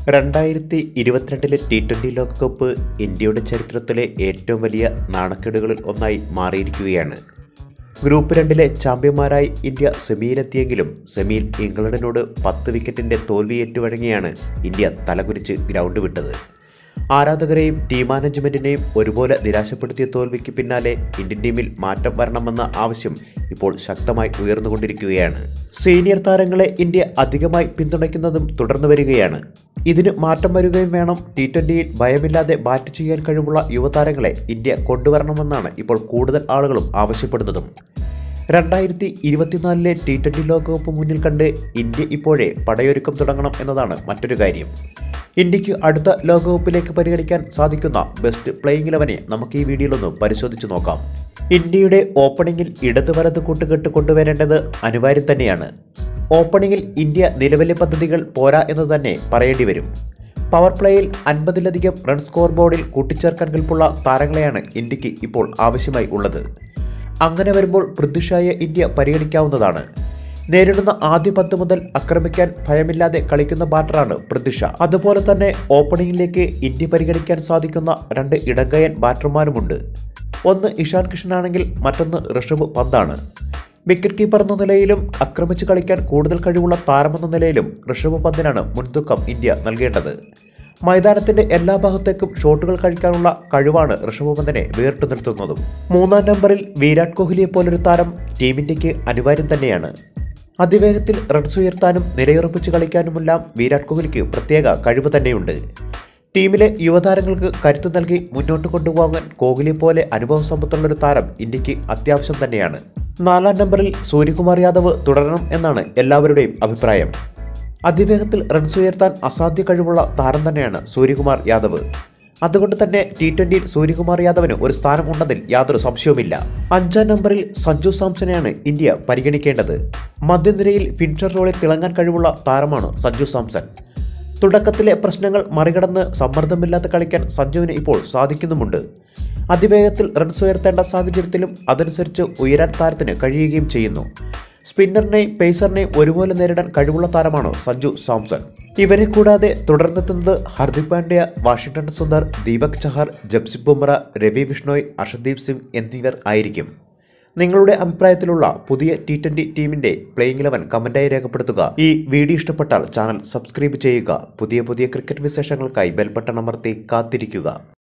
രണ്ടായിരത്തി ഇരുപത്തിരണ്ടിലെ T twenty ലോകകപ്പ് ഇന്ത്യയുടെ ചരിത്രത്തിലെ ഏറ്റവും വലിയ നാണക്കേടുകളിൽ ഒന്നായി മാറിയിരിക്കുകയാണ് ഗ്രൂപ്പ് രണ്ടിലെ ചാമ്പ്യന്മാരായി ഇന്ത്യ സെമിയിലെത്തിയെങ്കിലും സെമിയിൽ ഇംഗ്ലണ്ടിനോട് പത്ത് വിക്കറ്റിൻ്റെ തോൽവി ഏറ്റുവഴങ്ങിയാണ് ഇന്ത്യ തലകുനിച്ച് ഗ്രൗണ്ട് വിട്ടത് ആരാധകരെയും ടീം മാനേജ്മെൻറ്റിനെയും ഒരുപോലെ നിരാശപ്പെടുത്തിയ തോൽവിക്ക് പിന്നാലെ ഇന്ത്യൻ ടീമിൽ മാറ്റം വരണമെന്ന ആവശ്യം ഇപ്പോൾ ശക്തമായി ഉയർന്നുകൊണ്ടിരിക്കുകയാണ് സീനിയർ താരങ്ങളെ ഇന്ത്യ അധികമായി പിന്തുണയ്ക്കുന്നതും തുടർന്നു വരികയാണ് ഇതിന് മാറ്റം വരികയും വേണം ടി ട്വൻ്റിയിൽ ഭയമില്ലാതെ ബാറ്റ് ചെയ്യാൻ കഴിവുള്ള യുവതാരങ്ങളെ ഇന്ത്യ കൊണ്ടുവരണമെന്നാണ് ഇപ്പോൾ കൂടുതൽ ആളുകളും ആവശ്യപ്പെടുന്നതും രണ്ടായിരത്തി ഇരുപത്തിനാലിലെ ടി ട്വൻ്റി ലോകകപ്പ് മുന്നിൽ കണ്ട് ഇന്ത്യ ഇപ്പോഴേ പടയൊരുക്കം തുടങ്ങണം എന്നതാണ് മറ്റൊരു കാര്യം ഇന്ത്യക്ക് അടുത്ത ലോകകപ്പിലേക്ക് പരിഗണിക്കാൻ സാധിക്കുന്ന ബെസ്റ്റ് പ്ലേയിങ് ഇലവനെ നമുക്ക് ഈ വീഡിയോയിലൊന്ന് പരിശോധിച്ച് നോക്കാം ഇന്ത്യയുടെ ഓപ്പണിംഗിൽ ഇടത് വലത് കൂട്ടുകെട്ട് കൊണ്ടുവരേണ്ടത് അനിവാര്യം തന്നെയാണ് ഓപ്പണിംഗിൽ ഇന്ത്യ നിലവിലെ പദ്ധതികൾ പോരാ എന്ന് തന്നെ പറയേണ്ടി വരും പവർ പ്ലേയിൽ അൻപതിലധികം റൺ സ്കോർ ബോർഡിൽ കൂട്ടിച്ചേർക്കാൻ കൽപ്പുള്ള താരങ്ങളെയാണ് ഇന്ത്യക്ക് ഇപ്പോൾ ആവശ്യമായി ഉള്ളത് അങ്ങനെ വരുമ്പോൾ പൃഥ്വിഷായ ഇന്ത്യ പരിഗണിക്കാവുന്നതാണ് നേരിടുന്ന ആദ്യ പത്ത് മുതൽ ആക്രമിക്കാൻ ഭയമില്ലാതെ കളിക്കുന്ന ബാറ്ററാണ് പൃഥ്വിഷ അതുപോലെ തന്നെ ഓപ്പണിംഗിലേക്ക് ഇന്ത്യ പരിഗണിക്കാൻ സാധിക്കുന്ന രണ്ട് ഇടങ്കയൻ ബാറ്റർമാരുമുണ്ട് ഒന്ന് ഇഷാൻ കിഷനാണെങ്കിൽ മറ്റൊന്ന് ഋഷഭ് പന്താണ് വിക്കറ്റ് കീപ്പർ എന്ന നിലയിലും ആക്രമിച്ച് കളിക്കാൻ കൂടുതൽ കഴിവുള്ള താരമെന്ന നിലയിലും ഋഷഭ് പന്തിനാണ് മുൻതൂക്കം ഇന്ത്യ നൽകേണ്ടത് മൈതാനത്തിന്റെ എല്ലാ ഭാഗത്തേക്കും ഷോട്ടുകൾ കഴിക്കാനുള്ള കഴിവാണ് ഋഷഭ് പന്തിനെ വേറിട്ട് നിർത്തുന്നതും മൂന്നാം നമ്പറിൽ വിരാട് കോഹ്ലിയെ പോലൊരു താരം ടീം ഇന്ത്യക്ക് അനിവാര്യം തന്നെയാണ് അതിവേഗത്തിൽ റൺസ് ഉയർത്താനും നിലയുറപ്പിച്ച് കളിക്കാനുമെല്ലാം വിരാട് കോഹ്ലിക്ക് പ്രത്യേക കഴിവ് തന്നെയുണ്ട് ടീമിലെ യുവതാരങ്ങൾക്ക് കരുത്ത് നൽകി മുന്നോട്ട് കൊണ്ടുപോകാൻ കോഹ്ലിയെ പോലെ അനുഭവ സമ്പത്തുള്ളൊരു താരം ഇന്ത്യക്ക് അത്യാവശ്യം തന്നെയാണ് നാലാം നമ്പറിൽ സൂര്യകുമാർ യാദവ് തുടരണം എന്നാണ് എല്ലാവരുടെയും അഭിപ്രായം അതിവേഗത്തിൽ റൺസ് ഉയർത്താൻ അസാധ്യ കഴിവുള്ള താരം തന്നെയാണ് സൂര്യകുമാർ യാദവ് അതുകൊണ്ട് തന്നെ ടി ട്വന്റിയിൽ സൂര്യകുമാർ യാദവിന് ഒരു സ്ഥാനം ഉണ്ടെന്നതിൽ യാതൊരു സംശയവുമില്ല അഞ്ചാം നമ്പറിൽ സഞ്ജു സാംസണെയാണ് ഇന്ത്യ പരിഗണിക്കേണ്ടത് മധ്യനിരയിൽ ഫിൻഷർ റോളിൽ തിളങ്ങാൻ കഴിവുള്ള താരമാണ് സഞ്ജു സാംസൺ തുടക്കത്തിലെ പ്രശ്നങ്ങൾ മറികടന്ന് സമ്മർദ്ദമില്ലാതെ കളിക്കാൻ സഞ്ജുവിന് ഇപ്പോൾ സാധിക്കുന്നുമുണ്ട് അതിവേഗത്തിൽ റൺസ് ഉയർത്തേണ്ട സാഹചര്യത്തിലും അതനുസരിച്ച് ഉയരാൻ താരത്തിന് കഴിയുകയും ചെയ്യുന്നു സ്പിന്നറിനെയും പേസറിനെയും ഒരുപോലെ നേരിടാൻ കഴിവുള്ള താരമാണ് സഞ്ജു സാംസൺ ഇവരെ കൂടാതെ തുടർന്നെത്തുന്നത് ഹർദിക് പാണ്ഡ്യ വാഷിംഗ്ടൺ സുന്ദർ ദീപക് ചഹർ ജപ്സിത് ബുംറ രവി വിഷ്ണോയ് അർഷദീപ് സിംഗ് എന്നിവർ ആയിരിക്കും നിങ്ങളുടെ അഭിപ്രായത്തിലുള്ള പുതിയ ടി ട്വൻ്റി ടീമിൻ്റെ പ്ലേയിങ് ഇലവൻ കമൻറ്റായി രേഖപ്പെടുത്തുക ഈ വീഡിയോ ഇഷ്ടപ്പെട്ടാൽ ചാനൽ സബ്സ്ക്രൈബ് ചെയ്യുക പുതിയ പുതിയ ക്രിക്കറ്റ് വിശേഷങ്ങൾക്കായി ബെൽ ബട്ടൺ അമർത്തി കാത്തിരിക്കുക